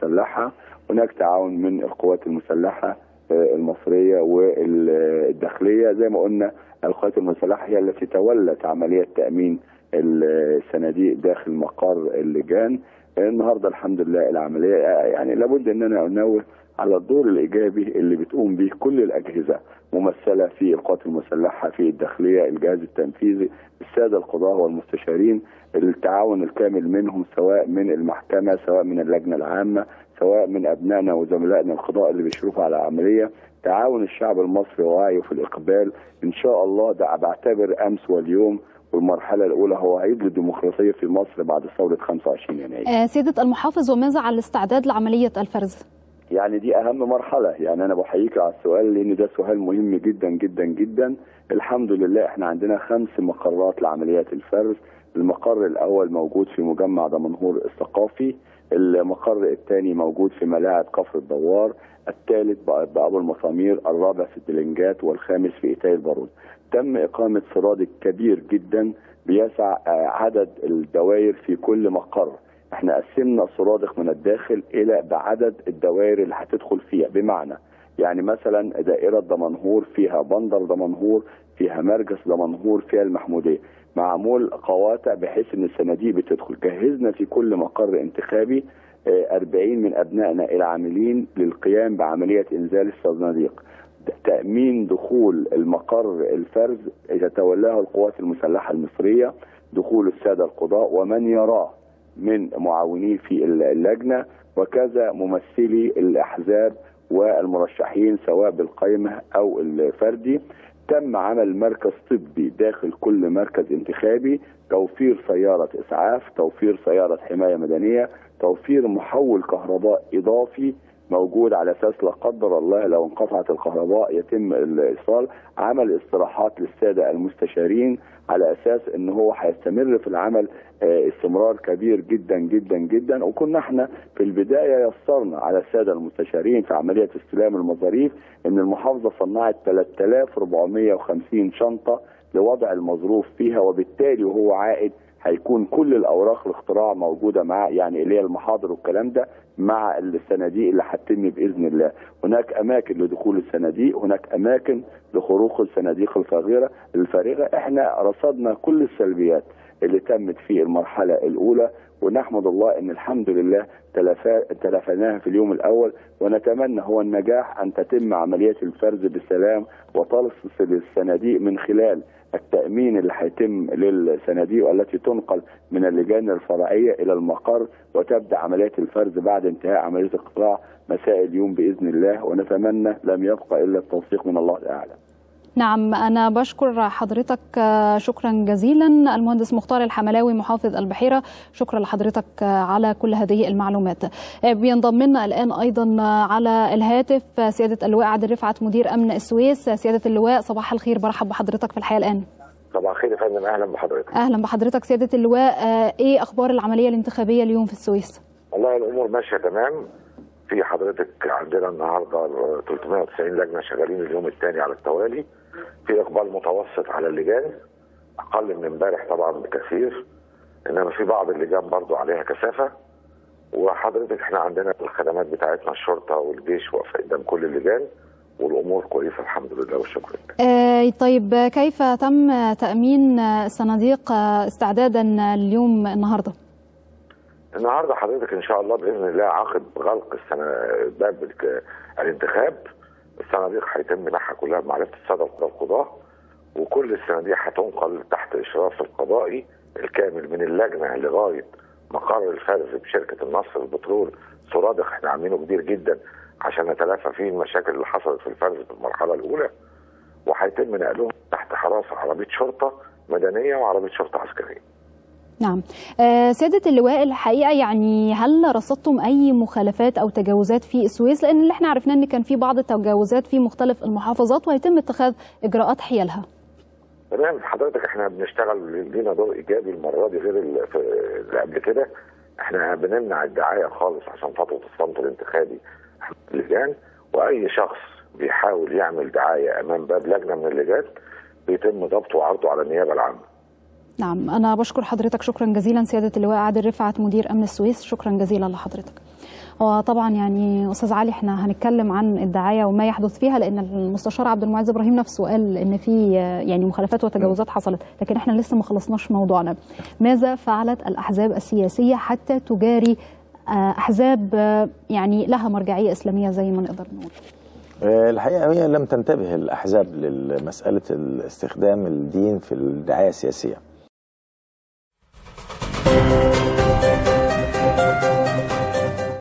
المسلحه هناك تعاون من القوات المسلحه آه، المصريه والداخليه زي ما قلنا القوات المسلحه هي التي تولت عمليه تامين الصناديق داخل مقر اللجان النهارده الحمد لله العمليه يعني لابد ان انا انوه على الدور الايجابي اللي بتقوم به كل الاجهزه ممثله في القوات المسلحه في الداخليه الجهاز التنفيذي الساده القضاه والمستشارين التعاون الكامل منهم سواء من المحكمه سواء من اللجنه العامه سواء من ابنائنا وزملائنا القضاء اللي بيشرفوا على العمليه تعاون الشعب المصري ووعيه في الاقبال ان شاء الله ده بعتبر امس واليوم والمرحله الاولى هو عيد للديمقراطيه في مصر بعد ثوره 25 يناير آه، سيادة المحافظ وماذا عن الاستعداد لعملية الفرز؟ يعني دي اهم مرحله يعني انا بحييك على السؤال لان ده سؤال مهم جدا جدا جدا الحمد لله احنا عندنا خمس مقرات لعمليات الفرز المقر الاول موجود في مجمع دمنهور الثقافي المقر الثاني موجود في ملاعب كفر الدوار الثالث بابو المسامير الرابع في الدلنجات والخامس في ايتاي البارود تم اقامه سرادق كبير جدا بيسع آه، عدد الدوائر في كل مقر احنا قسمنا السرادق من الداخل الى بعدد الدوائر اللي هتدخل فيها بمعنى يعني مثلا دائره دمنهور فيها بندر دمنهور فيها مرجس دمنهور فيها المحموديه معمول قواطع بحيث ان الصناديق بتدخل جهزنا في كل مقر انتخابي آه، 40 من ابنائنا العاملين للقيام بعمليه انزال الصناديق تامين دخول المقر الفرز يتولاه القوات المسلحه المصريه دخول الساده القضاء ومن يراه من معاونيه في اللجنه وكذا ممثلي الاحزاب والمرشحين سواء بالقائمه او الفردي تم عمل مركز طبي داخل كل مركز انتخابي توفير سياره اسعاف توفير سياره حمايه مدنيه توفير محول كهرباء اضافي موجود على اساس لا قدر الله لو انقطعت الكهرباء يتم الايصال عمل استراحات للساده المستشارين على اساس ان هو هيستمر في العمل آه، استمرار كبير جدا جدا جدا وكنا احنا في البدايه يسرنا على الساده المستشارين في عمليه استلام المظاريف ان المحافظه صنعت 3450 شنطه لوضع المظروف فيها وبالتالي وهو عائد هيكون كل الاوراق الاختراع موجوده مع يعني اللي هي المحاضر والكلام ده مع الصناديق اللي هتتم باذن الله، هناك اماكن لدخول الصناديق، هناك اماكن لخروج الصناديق الفارغه الفارغه، احنا رصدنا كل السلبيات اللي تمت في المرحله الاولى ونحمد الله ان الحمد لله تلفا- تلافيناها في اليوم الاول ونتمنى هو النجاح ان تتم عمليه الفرز بسلام وتصل الصناديق من خلال التامين اللي هيتم للصناديق التي تنقل من اللجان الفرعيه الى المقر وتبدا عمليه الفرز بعد انتهاء عمليه القطاع مساء اليوم باذن الله ونتمنى لم يبقى الا التوفيق من الله تعالى. نعم أنا بشكر حضرتك آه، شكرا جزيلا المهندس مختار الحملاوي محافظ البحيرة شكرا لحضرتك آه، على كل هذه المعلومات آه، بينضم لنا الآن أيضا آه، على الهاتف آه، سيادة اللواء عادل رفعت مدير أمن السويس آه، سيادة اللواء صباح الخير برحب بحضرتك في الحياة الآن صباح الخير يا فندم اهلا بحضرتك أهلا بحضرتك سيادة اللواء آه، إيه أخبار العملية الانتخابية اليوم في السويس والله الامور ماشيه تمام في حضرتك عندنا النهارده 390 لجنه شغالين اليوم الثاني على التوالي في اقبال متوسط على اللجان اقل من امبارح طبعا بكثير انما في بعض اللجان برضو عليها كثافه وحضرتك احنا عندنا الخدمات بتاعتنا الشرطه والجيش واقفه قدام كل اللجان والامور كويسه الحمد لله والشكر لله آه، طيب آه، كيف تم تأمين آه، الصناديق آه، استعدادا اليوم النهارده؟ النهارده حضرتك ان شاء الله باذن الله عقب غلق السنة باب الك- الانتخاب الصناديق هيتم منحها كلها بمعرفه الساده القضاه وكل الصناديق هتنقل تحت اشراف القضائي الكامل من اللجنه لغايه مقر الفرز بشركه النصر البترول سرادق احنا عاملينه كبير جدا عشان نتلافى فيه المشاكل اللي حصلت في الفرز في المرحله الاولى وهيتم نقلهم تحت حراسه عربيه شرطه مدنيه وعربيه شرطه عسكريه. نعم آه، سيادة اللواء الحقيقة يعني هل رصدتم أي مخالفات أو تجاوزات في السويس لأن اللي احنا عرفناه أن كان في بعض التجاوزات في مختلف المحافظات ويتم اتخاذ إجراءات حيالها تمام حضرتك احنا بنشتغل لينا دور ايجابي المره دي غير ال- في- اللي قبل كده احنا بنمنع الدعايه خالص عشان فتره الصمت الانتخابي اللجان واي شخص بيحاول يعمل دعايه امام باب لجنه من اللجان بيتم ضبطه وعرضه على النيابه العامه نعم أنا بشكر حضرتك شكرا جزيلا سيادة اللواء عادل رفعت مدير أمن السويس شكرا جزيلا لحضرتك هو طبعا يعني استاذ علي احنا هنتكلم عن الدعايه وما يحدث فيها لان المستشار عبد المعز ابراهيم نفسه قال ان في يعني مخالفات وتجاوزات حصلت لكن احنا لسه ما خلصناش موضوعنا ماذا فعلت الاحزاب السياسيه حتى تجاري احزاب يعني لها مرجعيه اسلاميه زي ما نقدر نقول الحقيقه هي لم تنتبه الاحزاب لمساله استخدام الدين في الدعايه السياسيه